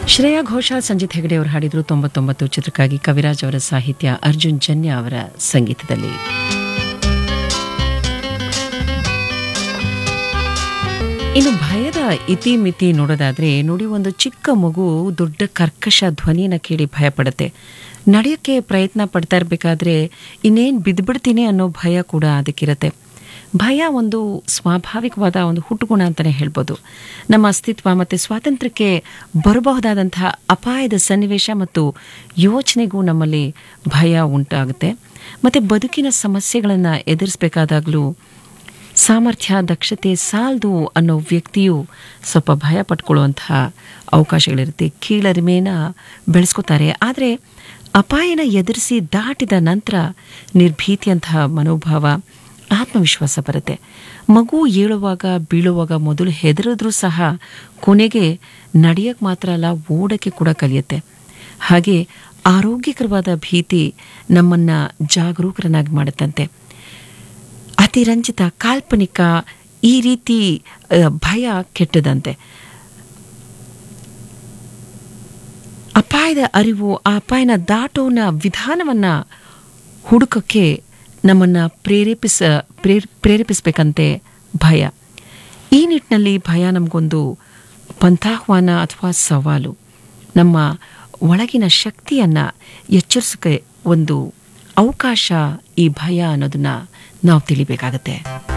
ಶ್ರೇಯಾ ಘೋಷಾಲ್ ಸಂಜಿತ್ ಹೆಗಡೆ ಅವರು ಹಾಡಿದ್ರು ತೊಂಬತ್ತೊಂಬತ್ತು ಚಿತ್ರಕ್ಕಾಗಿ ಕವಿರಾಜ್ ಅವರ ಸಾಹಿತ್ಯ ಅರ್ಜುನ್ ಜನ್ಯ ಅವರ ಸಂಗೀತದಲ್ಲಿ ಇನ್ನು ಭಯದ ಇತಿಮಿತಿ ನೋಡೋದಾದ್ರೆ ನೋಡಿ ಒಂದು ಚಿಕ್ಕ ಮಗು ದೊಡ್ಡ ಕರ್ಕಶ ಧ್ವನಿನ ಕೇಳಿ ಭಯ ಪಡುತ್ತೆ ನಡೆಯೋಕ್ಕೆ ಪ್ರಯತ್ನ ಪಡ್ತಾ ಇರಬೇಕಾದ್ರೆ ಇನ್ನೇನು ಬಿದ್ದುಬಿಡ್ತೀನಿ ಅನ್ನೋ ಭಯ ಕೂಡ ಅದಕ್ಕಿರತ್ತೆ ಭಯ ಒಂದು ಸ್ವಾಭಾವಿಕವಾದ ಒಂದು ಹುಟ್ಟುಗುಣ ಅಂತಲೇ ಹೇಳ್ಬೋದು ನಮ್ಮ ಅಸ್ತಿತ್ವ ಮತ್ತು ಸ್ವಾತಂತ್ರ್ಯಕ್ಕೆ ಬರಬಹುದಾದಂತಹ ಅಪಾಯದ ಸನ್ನಿವೇಶ ಮತ್ತು ಯೋಚನೆಗೂ ನಮ್ಮಲ್ಲಿ ಭಯ ಉಂಟಾಗುತ್ತೆ ಮತ್ತು ಬದುಕಿನ ಸಮಸ್ಯೆಗಳನ್ನು ಎದುರಿಸಬೇಕಾದಾಗಲೂ ಸಾಮರ್ಥ್ಯ ದಕ್ಷತೆ ಸಾಲದು ಅನ್ನೋ ವ್ಯಕ್ತಿಯು ಸ್ವಲ್ಪ ಭಯ ಪಟ್ಕೊಳ್ಳುವಂತಹ ಅವಕಾಶಗಳಿರುತ್ತೆ ಕೀಳರಿಮೆನ ಬೆಳೆಸ್ಕೋತಾರೆ ಆದರೆ ಅಪಾಯನ ಎದುರಿಸಿ ದಾಟಿದ ನಂತರ ನಿರ್ಭೀತಿಯಂತಹ ಮನೋಭಾವ ಆತ್ಮವಿಶ್ವಾಸ ಬರುತ್ತೆ ಮಗು ಏಳುವಾಗ ಬೀಳುವಾಗ ಮೊದಲು ಹೆದರಿದ್ರೂ ಸಹ ಕೊನೆಗೆ ನಡೆಯಕ್ಕೆ ಮಾತ್ರ ಅಲ್ಲ ಓಡಕ್ಕೆ ಕೂಡ ಕಲಿಯುತ್ತೆ ಹಾಗೆ ಆರೋಗ್ಯಕರವಾದ ಭೀತಿ ನಮ್ಮನ್ನು ಜಾಗರೂಕರನ್ನಾಗಿ ಮಾಡುತ್ತಂತೆ ಅತಿರಂಜಿತ ಕಾಲ್ಪನಿಕ ಈ ರೀತಿ ಆ, ಭಯ ಕೆಟ್ಟದಂತೆ ಅಪಾಯದ ಅರಿವು ಆ ಅಪಾಯನ ದಾಟೋನ ವಿಧಾನವನ್ನ ಹುಡುಕಕ್ಕೆ ನಮ್ಮನ್ನ ಪ್ರೇರೇಪಿಸ ಪ್ರೇರ್ ಪ್ರೇರೇಪಿಸಬೇಕಂತೆ ಭಯ ಈ ನಿಟ್ಟಿನಲ್ಲಿ ಭಯ ನಮಗೊಂದು ಪಂಥಾಹ್ವಾನ ಅಥವಾ ಸವಾಲು ನಮ್ಮ ಒಳಗಿನ ಶಕ್ತಿಯನ್ನ ಎಚ್ಚರಿಸಕ್ಕೆ ಒಂದು ಅವಕಾಶ ಈ ಭಯ ಅನ್ನೋದನ್ನ ನಾವು ತಿಳಿಬೇಕಾಗತ್ತೆ